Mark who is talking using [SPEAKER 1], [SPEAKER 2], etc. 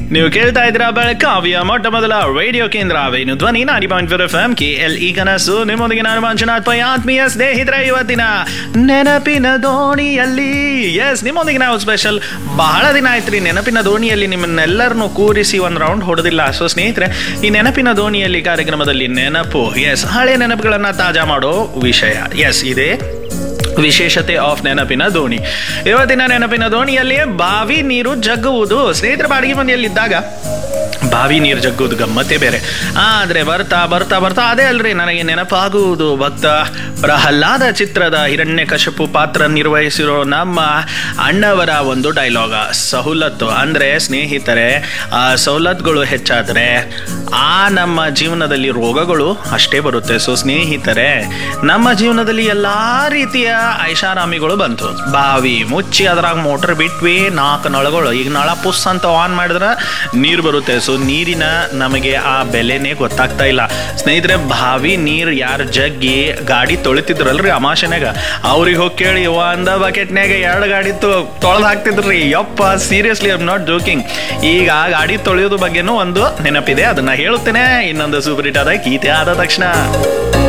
[SPEAKER 1] ನೀವು ಕೇಳ್ತಾ ಇದ್ದೀರಾ ಬೆಳಕಾವಿಯ ಮೊಟ್ಟ ಮೊದಲ ರೇಡಿಯೋ ಕೇಂದ್ರ ವೇಣು ಧ್ವನಿ ನಾಡಿ point four FM K L E ಈ ಕನಸು ನಿಮ್ಮೊಂದಿಗೆ ನಾನು ಮಂಜುನಾಥ್ ಪೈ ಆತ್ಮೀಯ ಸ್ನೇಹಿತರೆ ಇವತ್ತಿನ ನೆನಪಿನ ದೋಣಿಯಲ್ಲಿ ಎಸ್ ನಿಮ್ಮೊಂದಿಗೆ ನಾವು ಸ್ಪೆಷಲ್ ಬಹಳ ದಿನ ಆಯ್ತು ರೀ ನೆನಪಿನ ದೋಣಿಯಲ್ಲಿ ನಿಮ್ಮನ್ನೆಲ್ಲರನ್ನು ಕೂರಿಸಿ ಒಂದು ರೌಂಡ್ ಹೊಡೆದಿಲ್ಲ ಸೊ ಸ್ನೇಹಿತರೆ ಈ ನೆನಪಿನ ದೋಣಿಯಲ್ಲಿ ಕಾರ್ಯಕ್ರಮದಲ್ಲಿ ನೆನಪು ಎಸ್ ಹಳೆ ನೆನಪುಗಳನ್ನ ತಾಜಾ ಮಾಡೋ ವಿಷಯ ಎಸ್ ಇದೆ ವಿಶೇಷತೆ ಆಫ್ ನೆನಪಿನ ದೋಣಿ ಇವತ್ತಿನ ನೆನಪಿನ ದೋಣಿಯಲ್ಲಿ ಬಾವಿ ನೀರು ಜಗ್ಗುವುದು ಸ್ನೇಹಿತರ ಬಾಡಿಗೆ ಮನೆಯಲ್ಲಿದ್ದಾಗ ಬಾವಿ ನೀರು ಜಗ್ಗುವುದು ಗಮ್ಮತ್ತೇ ಬೇರೆ ಆದರೆ ಬರ್ತಾ ಬರ್ತಾ ಬರ್ತಾ ಅದೇ ಅಲ್ರಿ ನನಗೆ ನೆನಪಾಗುವುದು ಭಕ್ತ ಪ್ರಹ್ಲಾದ ಚಿತ್ರದ ಹಿರಣ್ಯಕಶಪು ಪಾತ್ರ ನಿರ್ವಹಿಸಿರೋ ನಮ್ಮ ಅಣ್ಣವರ ಒಂದು ಡೈಲಾಗ ಸವಲತ್ತು ಅಂದರೆ ಸ್ನೇಹಿತರೆ ಆ ಸವಲತ್ತುಗಳು ಹೆಚ್ಚಾದರೆ ಆ ನಮ್ಮ ಜೀವನದಲ್ಲಿ ರೋಗಗಳು ಅಷ್ಟೇ ಬರುತ್ತೆ ಸೊ ಸ್ನೇಹಿತರೆ ನಮ್ಮ ಜೀವನದಲ್ಲಿ ಎಲ್ಲ ರೀತಿಯ ಐಷಾರಾಮಿಗಳು ಬಂತು ಬಾವಿ ಮುಚ್ಚಿ ಅದ್ರಾಗ ಮೋಟರ್ ಬಿಟ್ವಿ ನಾಲ್ಕು ನಳಗಳು ಈಗ ನಳ ಪುಸ್ ಅಂತ ಆನ್ ಮಾಡಿದ್ರೆ ನೀರು ಬರುತ್ತೆ ಸೊ ನೀರಿನ ನಮಗೆ ಆ ಬೆಲೆನೇ ಗೊತ್ತಾಗ್ತಾ ಇಲ್ಲ ಸ್ನೇಹಿತರೆ ಬಾವಿ ನೀರು ಯಾರು ಜಗ್ಗಿ ಗಾಡಿ ತೊಳಿತಿದ್ರಲ್ರಿ ಅಮಾಶನ್ಯಾಗ ಅವ್ರಿಗೆ ಹೋಗಿ ಕೇಳಿ ಒಂದ ಬಕೆಟ್ನ್ಯಾಗ ಎರಡು ಗಾಡಿ ತೊಳೆದು ಹಾಕ್ತಿದ್ರಿ ಯಪ್ಪ ಸೀರಿಯಸ್ಲಿ ಐಮ್ ನಾಟ್ ಜೋಕಿಂಗ್ ಈಗ ಆ ಗಾಡಿ ತೊಳೆಯೋದು ಬಗ್ಗೆನೂ ಒಂದು ನೆನಪಿದೆ ಅದನ್ನ ಹೇಳುತ್ತೇನೆ ಇನ್ನೊಂದು ಸೂಪರ್ ಹಿಟ್ ಆದ ಗೀತೆ ಆದ ತಕ್ಷಣ